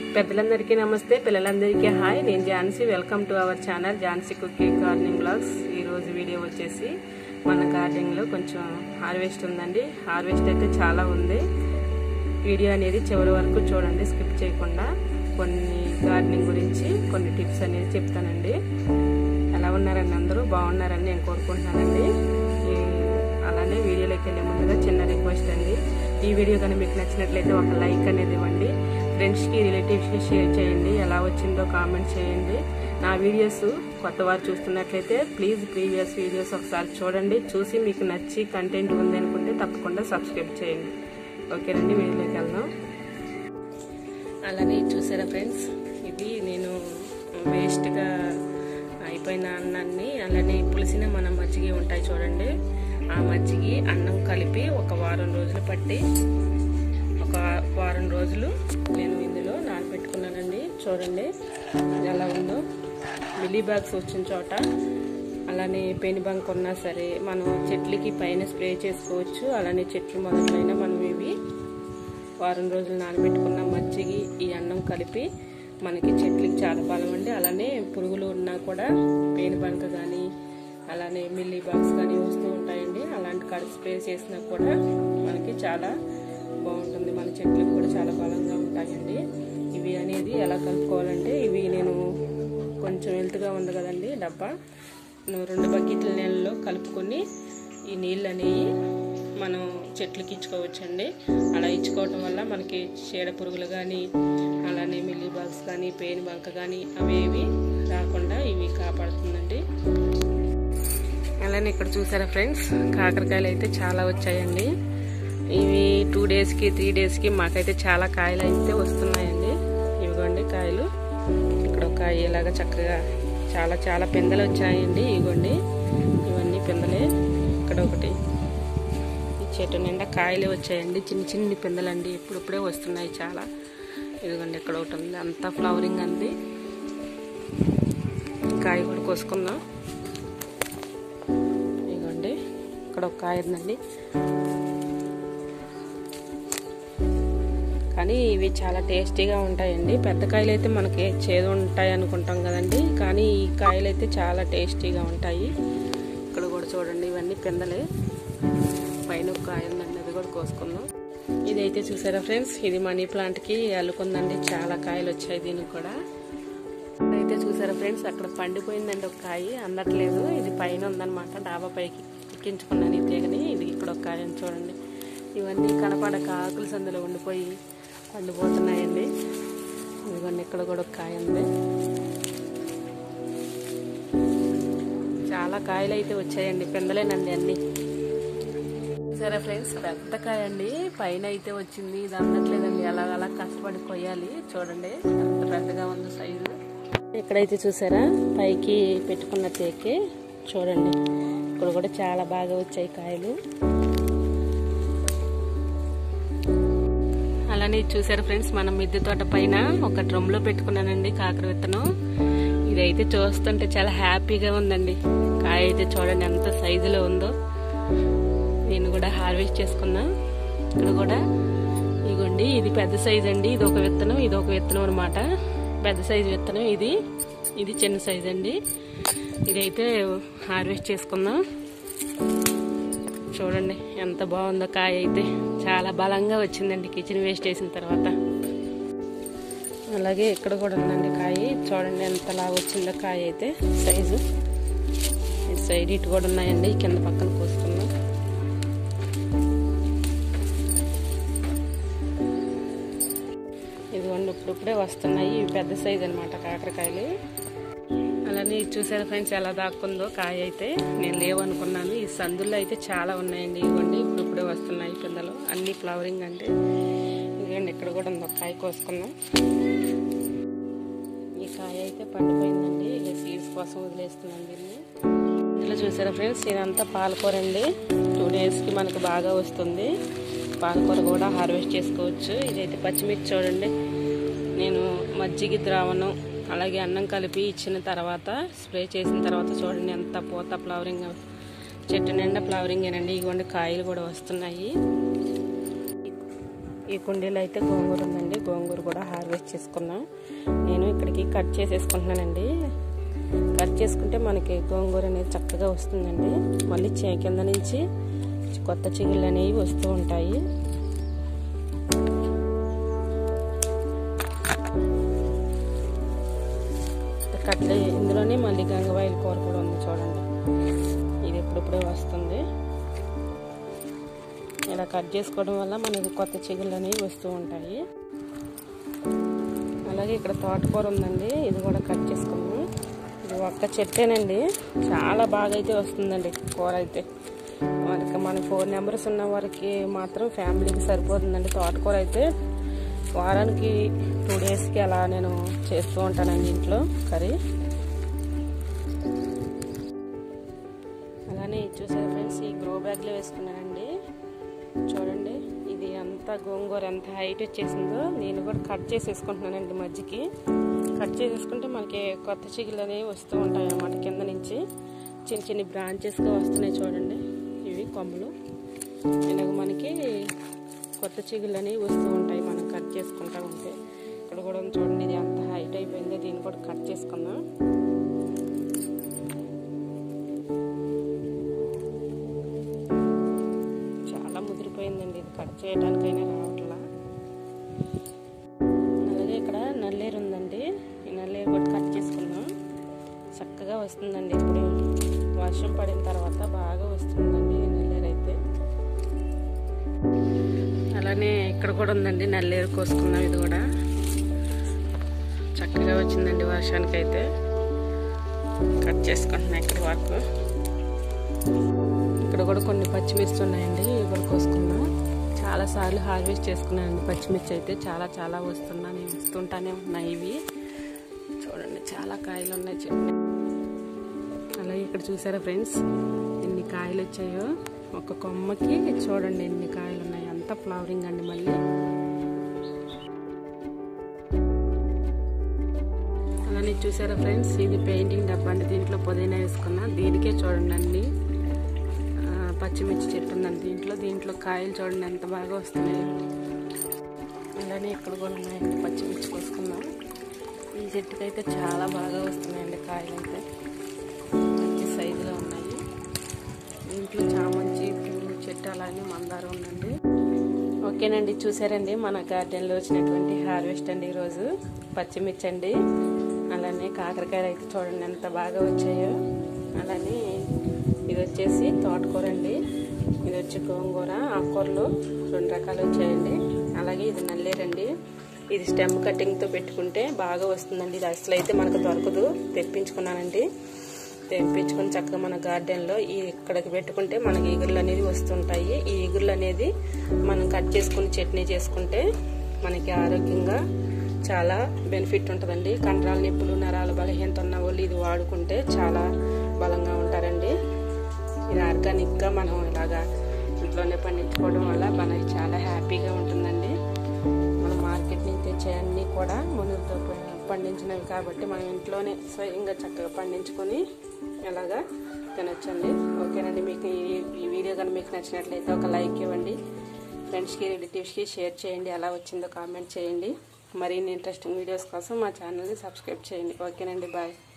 పెద్దలందరికీ నమస్తే పిల్లలందరికీ హాయ్ నేను Jhansi welcome to our channel Jhansi cookie gardening blogs ఈరోజు వీడియో వచ్చేసి మన గార్డెన్లో కొంచెం హార్వెస్ట్ ఉందండి హార్వెస్ట్ అయితే చాలా ఉంది వీడియో అనేది చివరి వరకు చూడండి స్కిప్ చేయకుండా కొన్ని గార్డెనింగ్ గురించి కొన్ని టిప్స్ అనేది చెప్తానండి ఎలా ఉన్నారండి అందరూ బాగున్నారని నేను కోరుకుంటున్నానండి ఈ- అలానే వీడియోలోకి వెళ్ళే ముందుగా చిన్న రిక్వెస్ట్ అండి ఈ వీడియో కానీ మీకు నచ్చినట్లయితే ఒక లైక్ అనేది ఇవ్వండి ఫ్రెండ్స్కి రిలేటివ్స్కి షేర్ చేయండి ఎలా వచ్చిందో కామెంట్ చేయండి నా వీడియోస్ కొత్త వారు చూస్తున్నట్లయితే ప్లీజ్ ప్రీవియస్ వీడియోస్ ఒకసారి చూడండి చూసి మీకు నచ్చి కంటెంట్ ఉంది అనుకుంటే తప్పకుండా సబ్స్క్రైబ్ చేయండి ఓకేనండి వీడియోలోకి వెళ్దాం అలానే చూసారా ఫ్రెండ్స్ ఇది నేను వేస్ట్గా అయిపోయిన అన్నాన్ని అలానే పులిసిన మన మజ్జిగ ఉంటాయి చూడండి ఆ మజ్జిగ అన్నం కలిపి ఒక వారం రోజులు పట్టి ఒక వారం రోజులు నేను ఇందులో నానబెట్టుకున్నానండి చూడండి ఎలా ఉందో మిల్లీ బ్యాగ్స్ వచ్చిన చోట అలానే పెని బంక్ ఉన్నా సరే మనం చెట్లకి పైన స్ప్రే చేసుకోవచ్చు అలానే చెట్లు మొదలైన మనం ఇవి వారం రోజులు నానబెట్టుకున్న మజ్జిగి ఈ అన్నం కలిపి మనకి చెట్లకి చాలా బలం అండి అలానే పురుగులు ఉన్నా కూడా పేను బంక కానీ అలానే మిల్లీ బాక్స్ కానీ వస్తూ ఉంటాయండి అలాంటి కాడ స్ప్రే చేసినా కూడా మనకి చాలా బాగుంటుంది మన చెట్లకు కూడా చాలా బలంగా ఉంటాయండి ఇవి అనేది ఎలా కలుపుకోవాలంటే ఇవి నేను కొంచెం వెల్త్గా ఉంది కదండి డబ్బా నేను రెండు బకెట్ల నీళ్ళలో కలుపుకొని ఈ నీళ్ళు అనేవి మనం చెట్లకి ఇచ్చుకోవచ్చండి అలా ఇచ్చుకోవటం వల్ల మనకి చీడ పురుగులు కానీ అలానే మిల్లీ బాగ్స్ కానీ పేను బంక కానీ అవేవి రాకుండా ఇవి కాపాడుతుందండి అలానే ఇక్కడ చూసారా ఫ్రెండ్స్ కాకరకాయలు అయితే చాలా వచ్చాయండి ఇవి టూ డేస్కి త్రీ డేస్కి మాకైతే చాలా కాయలు అయితే వస్తున్నాయండి ఇవిగోండి కాయలు ఇక్కడ ఒక కాయ ఇలాగా చక్కగా చాలా చాలా పిందెలు వచ్చాయండి ఇవ్వండి ఇవన్నీ పిందలే ఇక్కడ ఒకటి ఈ చెట్టు నిండా కాయలే వచ్చాయండి చిన్న చిన్ని పిందెలండి ఇప్పుడిప్పుడే వస్తున్నాయి చాలా ఇదిగోండి ఇక్కడ ఒకటి ఉంది అంతా ఫ్లవరింగ్ అంది కాయ కూడా కోసుకుందాం ఇదిగోండి ఇక్కడ ఒక కాయ ఉందండి కానీ ఇవి చాలా టేస్టీగా ఉంటాయండి పెద్ద కాయలు అయితే మనకి చేదు ఉంటాయి అనుకుంటాం కదండి కానీ ఈ కాయలు అయితే చాలా టేస్టీగా ఉంటాయి ఇక్కడ కూడా చూడండి ఇవన్నీ పిందలే పైన ఒక కాయ ఉందండి అది కూడా కోసుకుందాం ఇదైతే చూసారా ఫ్రెండ్స్ ఇది మనీ ప్లాంట్కి అల్లుకుందండి చాలా కాయలు వచ్చాయి దీనికి కూడా అయితే చూసారా ఫ్రెండ్స్ అక్కడ పండిపోయిందండి ఒక కాయ అందట్లేదు ఇది పైన ఉందన్నమాట డాబా పైకి ఎక్కించుకున్నాను ఈ తీగని ఇది ఇక్కడ ఒక కాయ ఉంది చూడండి ఇవన్నీ కనపడక ఆకుల సందులో ఉండిపోయి పండిపోతున్నాయండి ఇదిగోండి ఇక్కడ కూడా ఒక కాయ ఉంది చాలా కాయలు అయితే వచ్చాయండి పిందలేనండి అన్నీ సరే ఫ్రెండ్స్ పెద్ద కాయ అండి పైన అయితే వచ్చింది ఇది అందట్లేదండి అలా అలా కష్టపడి కొయ్యాలి చూడండి ఎంత పెద్దగా ఉంది సైజు ఇక్కడైతే చూసారా పైకి పెట్టుకున్న తేకే చూడండి ఇక్కడ కూడా చాలా బాగా వచ్చాయి కాయలు అలానే చూసారు ఫ్రెండ్స్ మనం మిద్దె తోట పైన ఒక డ్రమ్లో పెట్టుకున్నానండి కాకర విత్తనం ఇదైతే చూస్తుంటే చాలా హ్యాపీగా ఉందండి కాయ అయితే చూడండి ఎంత సైజులో ఉందో నేను కూడా హార్వెస్ట్ చేసుకున్నా ఇక్కడ కూడా ఇగోండి ఇది పెద్ద సైజ్ అండి ఇది ఒక విత్తనం ఇది ఒక విత్తనం అనమాట పెద్ద సైజు విత్తనం ఇది ఇది చిన్న సైజ్ అండి ఇదైతే హార్వెస్ట్ చేసుకుందాం చూడండి ఎంత బాగుందో కాయ అయితే చాలా బలంగా వచ్చిందండి కిచెన్ వేస్ట్ చేసిన తర్వాత అలాగే ఇక్కడ కూడా ఉందండి కాయ చూడండి ఎంతలా వచ్చిందో కాయ అయితే సైజు ఇటు సైడ్ ఇటు కూడా ఉన్నాయండి కింద పక్కన కోసుకుందాం ఇదిగోండి ఇప్పుడిప్పుడే వస్తున్నాయి ఇవి పెద్ద సైజ్ అనమాట కాకరకాయలు అలానే ఇది చూసారా ఫ్రెండ్స్ ఎలా దాక్కుందో కాయ అయితే నేను లేవనుకున్నాను ఈ సందుల్లో అయితే చాలా ఉన్నాయండి ఇవ్వండి ఇప్పుడిప్పుడే వస్తున్నాయి పిల్లలు అన్ని ఫ్లవరింగ్ అంటే ఇదిగోండి ఇక్కడ కూడా ఉంది ఒక కాయ కోసుకుందాం ఈ కాయ అయితే పండిపోయిందండి ఇక సీడ్స్ కోసం వదిలేస్తున్నాను దీన్ని ఇలా చూసారా ఫ్రెండ్స్ ఇదంతా పాలకూర అండి టూ డేస్కి మనకు బాగా వస్తుంది పాలకూర కూడా హార్వెస్ట్ చేసుకోవచ్చు ఇదైతే పచ్చిమిర్చి చూడండి నేను మజ్జిగ ద్రావణం అలాగే అన్నం కలిపి ఇచ్చిన తర్వాత స్ప్రే చేసిన తర్వాత చూడండి ఎంత పూత ఫ్లవరింగ్ చెట్టు నిండా ఫ్లవరింగేనండి ఇగోండి కాయలు కూడా వస్తున్నాయి ఈ కుండీలో అయితే గోంగూర ఉందండి గోంగూర కూడా హార్వెస్ట్ చేసుకుందాం నేను ఇక్కడికి కట్ చేసేసుకుంటున్నానండి కట్ చేసుకుంటే మనకి గోంగూర అనేది చక్కగా వస్తుందండి మళ్ళీ చే కింద నుంచి కొత్త చిగుళ్ళు అనేవి వస్తూ ఉంటాయి కట్లే ఇందులోనే మళ్ళీ గంగవాయిల కూర కూడా ఉంది చూడండి ఇది ఎప్పుడెప్పుడే వస్తుంది ఇలా కట్ చేసుకోవడం వల్ల మనకి కొత్త చిగుళ్ళు అనేవి వస్తూ ఉంటాయి అలాగే ఇక్కడ తోటకూర ఉందండి ఇది కూడా కట్ చేసుకున్నాము ఇది ఒక్క చెట్టేనండి చాలా బాగా అయితే వస్తుందండి కూర అయితే మనకి మన ఫోర్ నెంబర్స్ ఉన్న వారికి మాత్రం ఫ్యామిలీకి సరిపోతుందండి తోటకూర అయితే వారానికి టూ డేస్కి అలా నేను చేస్తూ ఉంటానండి ఇంట్లో కర్రీ అలానే చూసారు ఫ్రెండ్స్ ఈ గ్రో బ్యాగ్లో వేసుకున్నానండి చూడండి ఇది అంతా గోంగూర ఎంత హైట్ వచ్చేసిందో నేను కూడా కట్ చేసేసుకుంటున్నానండి మధ్యకి కట్ చేసేసుకుంటే మనకి కొత్త చిగులు అనేవి వస్తూ ఉంటాయి అన్నమాట కింద నుంచి చిన్న చిన్న బ్రాంచెస్గా వస్తున్నాయి చూడండి ఇవి కొమ్మలు ఇలాగ మనకి కొత్త చిగులు అనేవి వస్తూ ఉంటాయి మనం కట్ చేసుకుంటా ఉంటే ఇక్కడ కూడా చూడండి ఇది అంత హైట్ అయిపోయింది దీన్ని కూడా కట్ చేసుకుందాం చాలా ముదిరిపోయిందండి ఇది కట్ చేయడానికైనా రావట్లా అలాగే ఇక్కడ నల్లేరు ఉందండి ఈ నల్లేరు కూడా కట్ చేసుకుందాం చక్కగా వస్తుందండి ఇప్పుడు వర్షం పడిన తర్వాత బాగా వస్తుందండి ఈ నల్లేరు అయితే అలానే ఇక్కడ కూడా ఉందండి నల్లేరు కోసుకున్నాం ఇది కూడా చక్కగా వచ్చిందండి వర్షానికి అయితే కట్ చేసుకుంటున్నాం ఇక్కడ వరకు ఇక్కడ కూడా కొన్ని పచ్చిమిర్చి ఉన్నాయండి ఇవి కూడా కోసుకున్నాం చాలా సార్లు హార్వెస్ట్ చేసుకున్నానండి పచ్చిమిర్చి అయితే చాలా చాలా వస్తున్నా నేను ఇస్తుంటానే ఉన్నాయి ఇవి చూడండి చాలా కాయలు ఉన్నాయి చెట్టు అలాగే ఇక్కడ చూసారా ఫ్రెండ్స్ ఎన్ని కాయలు వచ్చాయో ఒక కొమ్మకి చూడండి ఎన్ని కాయలు ఉన్నాయి అంతా ఫ్లవరింగ్ అండి మళ్ళీ అలానే చూసారా ఫ్రెండ్స్ ఇది పెయింటింగ్ డబ్బా అండి దీంట్లో పుదీనా వేసుకున్నా దీనికే చూడండి అన్ని పచ్చిమిర్చి చెట్టు ఉందండి దీంట్లో దీంట్లో కాయలు చూడండి ఎంత బాగా వస్తున్నాయి అలానే ఇక్కడ కూడా ఉన్నాయండి పచ్చిమిర్చి కోసుకుందాం ఈ చెట్టుకి అయితే చాలా బాగా వస్తున్నాయండి కాయలు అయితే మంచి సైజులో ఉన్నాయి దీంట్లో చామంతి పూలు చెట్టు అలానే మందారం ఉందండి ఓకేనండి చూసారండి మన గార్డెన్లో వచ్చినటువంటి హార్వెస్ట్ అండి ఈరోజు పచ్చిమిర్చి అండి అలానే కాకరకాయలు అయితే చూడండి ఎంత బాగా వచ్చాయో అలానే ఇది వచ్చేసి తోటకూర అండి ఇది వచ్చి గోంగూర ఆకుకూరలు రెండు రకాలు వచ్చాయండి అలాగే ఇది నల్లేరండి ఇది స్టెమ్ కటింగ్తో పెట్టుకుంటే బాగా వస్తుందండి ఇది అసలు అయితే మనకు దొరకదు తెప్పించుకున్నానండి తెప్పించుకొని చక్కగా మన గార్డెన్లో ఈ ఇక్కడికి పెట్టుకుంటే మనకి ఈగుర్లు అనేది వస్తుంటాయి ఈ ఈగుర్లు అనేది మనం కట్ చేసుకుని చట్నీ చేసుకుంటే మనకి ఆరోగ్యంగా చాలా బెనిఫిట్ ఉంటుందండి కండరాల నొప్పులు నరాల బలహీనత ఉన్న వాళ్ళు ఇది వాడుకుంటే చాలా బలంగా ఉంటారండి ఇది ఆర్గానిక్గా మనం ఇలాగా ఇంట్లోనే పండించుకోవడం వల్ల మనకి చాలా హ్యాపీగా ఉంటుందండి మనం మార్కెట్ నుంచి తెచ్చే అన్నీ కూడా మునుగుతో పండించినవి కాబట్టి మనం ఇంట్లోనే స్వయంగా చక్కగా పండించుకొని ఎలాగా తినొచ్చండి ఓకేనండి మీకు ఈ వీడియో కానీ మీకు నచ్చినట్లయితే ఒక లైక్ ఇవ్వండి ఫ్రెండ్స్కి రిలేటివ్స్కి షేర్ చేయండి ఎలా వచ్చిందో కామెంట్ చేయండి మరిన్ని ఇంట్రెస్టింగ్ వీడియోస్ కోసం మా ఛానల్ని సబ్స్క్రైబ్ చేయండి ఓకేనండి బాయ్